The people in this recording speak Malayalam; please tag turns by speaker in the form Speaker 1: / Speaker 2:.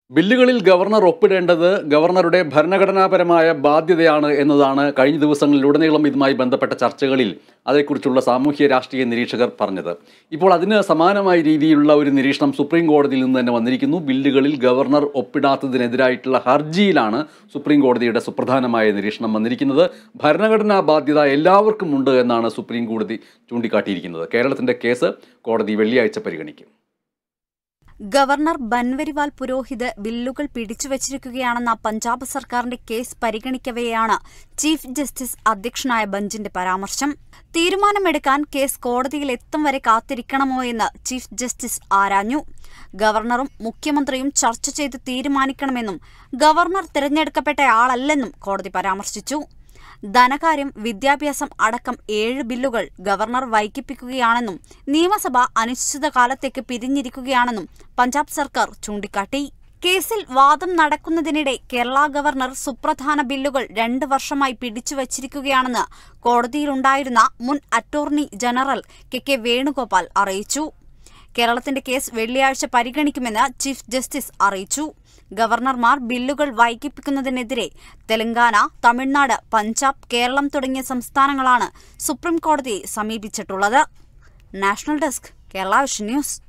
Speaker 1: ബില്ലുകളിൽ ഗവർണർ ഒപ്പിടേണ്ടത് ഗവർണറുടെ ഭരണഘടനാപരമായ ബാധ്യതയാണ് എന്നതാണ് കഴിഞ്ഞ ദിവസങ്ങളിലുടനീളം ഇതുമായി ബന്ധപ്പെട്ട ചർച്ചകളിൽ അതേക്കുറിച്ചുള്ള സാമൂഹ്യ രാഷ്ട്രീയ നിരീക്ഷകർ പറഞ്ഞത് ഇപ്പോൾ അതിന് സമാനമായ രീതിയിലുള്ള ഒരു നിരീക്ഷണം സുപ്രീം കോടതിയിൽ നിന്ന് തന്നെ വന്നിരിക്കുന്നു ബില്ലുകളിൽ ഗവർണർ ഒപ്പിടാത്തതിനെതിരായിട്ടുള്ള ഹർജിയിലാണ് സുപ്രീം കോടതിയുടെ സുപ്രധാനമായ നിരീക്ഷണം വന്നിരിക്കുന്നത് ഭരണഘടനാ ബാധ്യത എല്ലാവർക്കും ഉണ്ട് എന്നാണ് സുപ്രീം കോടതി ചൂണ്ടിക്കാട്ടിയിരിക്കുന്നത് കേരളത്തിന്റെ കേസ് കോടതി വെള്ളിയാഴ്ച പരിഗണിക്കും
Speaker 2: ഗവർണർ ബൻവരിവാൽ പുരോഹിത് ബില്ലുകൾ പിടിച്ചുവച്ചിരിക്കുകയാണെന്ന പഞ്ചാബ് സർക്കാരിന്റെ കേസ് പരിഗണിക്കവെയാണ് ചീഫ് ജസ്റ്റിസ് അധ്യക്ഷനായ ബെഞ്ചിന്റെ പരാമർശം തീരുമാനമെടുക്കാൻ കേസ് കോടതിയിൽ എത്തും വരെ കാത്തിരിക്കണമോ എന്ന് ചീഫ് ജസ്റ്റിസ് ആരാഞ്ഞു ഗവർണറും മുഖ്യമന്ത്രിയും ചർച്ച ചെയ്ത് തീരുമാനിക്കണമെന്നും ഗവർണർ തിരഞ്ഞെടുക്കപ്പെട്ടയാളല്ലെന്നും കോടതി പരാമർശിച്ചു ധനകാര്യം വിദ്യാഭ്യാസം അടക്കം ഏഴ് ബില്ലുകൾ ഗവർണർ വൈകിപ്പിക്കുകയാണെന്നും നിയമസഭ അനിശ്ചിതകാലത്തേക്ക് പിരിഞ്ഞിരിക്കുകയാണെന്നും പഞ്ചാബ് സർക്കാർ ചൂണ്ടിക്കാട്ടി കേസിൽ വാദം നടക്കുന്നതിനിടെ കേരള ഗവർണർ സുപ്രധാന ബില്ലുകൾ രണ്ട് വർഷമായി പിടിച്ചുവച്ചിരിക്കുകയാണെന്ന് കോടതിയിലുണ്ടായിരുന്ന മുൻ attorney general K K Venugopal അറിയിച്ചു കേരളത്തിന്റെ കേസ് വെള്ളിയാഴ്ച പരിഗണിക്കുമെന്ന് ചീഫ് ജസ്റ്റിസ് അറിയിച്ചു ഗവർണർമാർ ബില്ലുകൾ വൈകിപ്പിക്കുന്നതിനെതിരെ തെലങ്കാന തമിഴ്നാട് പഞ്ചാബ് കേരളം തുടങ്ങിയ സംസ്ഥാനങ്ങളാണ് സുപ്രീം കോടതിയെ സമീപിച്ചിട്ടുള്ളത് national desk Kerala vision news